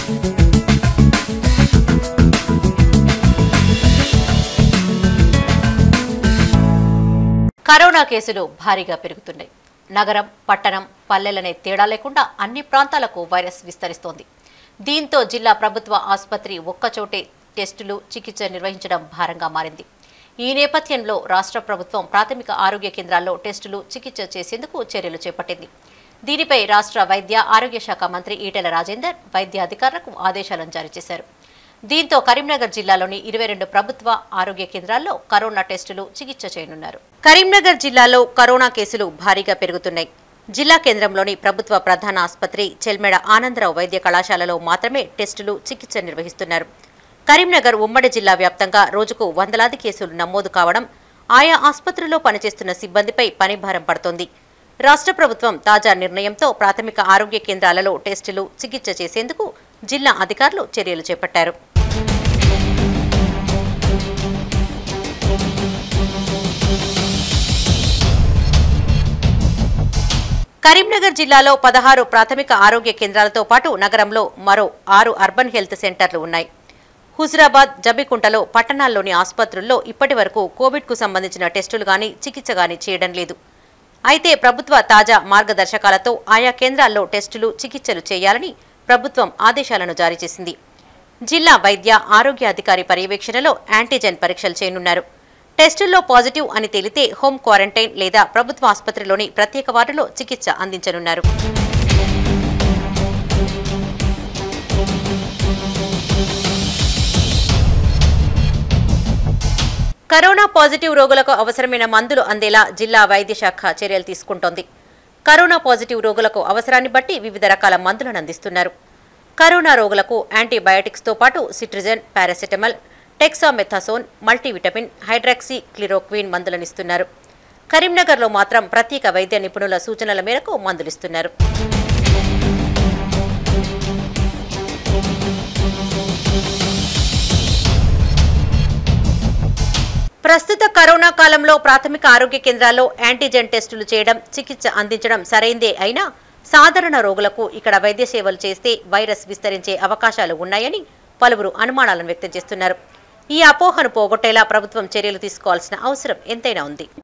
corona కేసులు భారీగా పెరుగుతున్నాయి నగరం పట్టణం పల్లెలనే తేడా లేకుండా అన్ని ప్రాంతాలకు వైరస్ విస్తరిస్తోంది దీంతో జిల్లా ప్రభుత్వ ఆసుపత్రి ఒక్కచోటే టెస్టులు చికిత్స నిర్వహించడం భారంగా మారింది ఈ నేపథ్యంలో రాష్ట్ర ప్రభుత్వం ప్రాథమిక ఆరోగ్య కేంద్రాల్లో టెస్టులు చికిత్స చేసేందుకు చర్యలు చేపట్టింది దీనిపై రాష్ట్ర వైద్య ఆరోగ్య శాఖ మంత్రి ఈటెల రాజేందర్ వైద్య అధికారులకు ఆదేశాలను జారీ చేశారు దీంతో కరీంనగర్ జిల్లాలోని ఇరవై రెండు ప్రభుత్వ ఆరోగ్య కేంద్రాల్లో కరోనా టెస్టులు చికిత్స చేయనున్నారు కరీంనగర్ జిల్లాలో కరోనా కేసులు భారీగా పెరుగుతున్నాయి జిల్లా కేంద్రంలోని ప్రభుత్వ ప్రధాన ఆసుపత్రి చెల్మెడ ఆనందరావు వైద్య కళాశాలలో మాత్రమే టెస్టులు చికిత్స నిర్వహిస్తున్నారు కరీంనగర్ ఉమ్మడి జిల్లా వ్యాప్తంగా రోజుకు వందలాది కేసులు నమోదు కావడం ఆయా ఆసుపత్రుల్లో పనిచేస్తున్న సిబ్బందిపై పనిభారం పడుతోంది రాష్ట్ర ప్రభుత్వం తాజా నిర్ణయంతో ప్రాథమిక ఆరోగ్య కేంద్రాలలో టెస్టులు చికిత్స చేసేందుకు జిల్లా అధికారులు చర్యలు చేపట్టారు కరీంనగర్ జిల్లాలో పదహారు ప్రాథమిక ఆరోగ్య కేంద్రాలతో పాటు నగరంలో మరో ఆరు అర్బన్ హెల్త్ సెంటర్లు ఉన్నాయి హుజురాబాద్ జబికుంటలో పట్టణాల్లోని ఆసుపత్రుల్లో ఇప్పటి వరకు కోవిడ్కు సంబంధించిన టెస్టులు గాని చికిత్స గాని చేయడం లేదు అయితే ప్రభుత్వ తాజా మార్గదర్శకాలతో ఆయా కేంద్రాల్లో టెస్టులు చికిత్సలు చేయాలని ప్రభుత్వం ఆదేశాలను జారీ చేసింది జిల్లా వైద్య ఆరోగ్య అధికారి పర్యవేక్షణలో యాంటీజెన్ పరీక్షలు చేయనున్నారు టెస్టుల్లో పాజిటివ్ అని తేలితే హోం క్వారంటైన్ లేదా ప్రభుత్వ ఆసుపత్రిలోని ప్రత్యేక వార్డులో చికిత్స అందించనున్నారు కరోనా పాజిటివ్ రోగులకు అవసరమైన మందులు అందేలా జిల్లా వైద్య శాఖ చర్యలు తీసుకుంటోంది కరోనా పాజిటివ్ రోగులకు అవసరాన్ని బట్టి వివిధ రకాల మందులను అందిస్తున్నారు కరోనా రోగులకు యాంటీబయాటిక్స్తో పాటు cetirizine paracetamol dexamethasone multivitamin hydroxychloroquine మందులను ఇస్తున్నారు కరీంనగర్లో మాత్రం ప్రత్యేక వైద్య నిపుణుల సూచనల మేరకు మందులిస్తున్నారు ప్రస్తుత కరోనా కాలంలో ప్రాథమిక ఆరోగ్య కేంద్రాల్లో యాంటీజెన్ టెస్టులు చేయడం చికిత్స అందించడం సరైందే అయినా సాధారణ రోగులకు ఇక్కడ వైద్య సేవలు చేస్తే వైరస్ విస్తరించే అవకాశాలు ఉన్నాయని పలువురు అనుమానాలను వ్యక్తం చేస్తున్నారు ఈ అపోహను పోగొట్టేలా ప్రభుత్వం చర్యలు తీసుకోవాల్సిన అవసరం ఎంతైనా ఉంది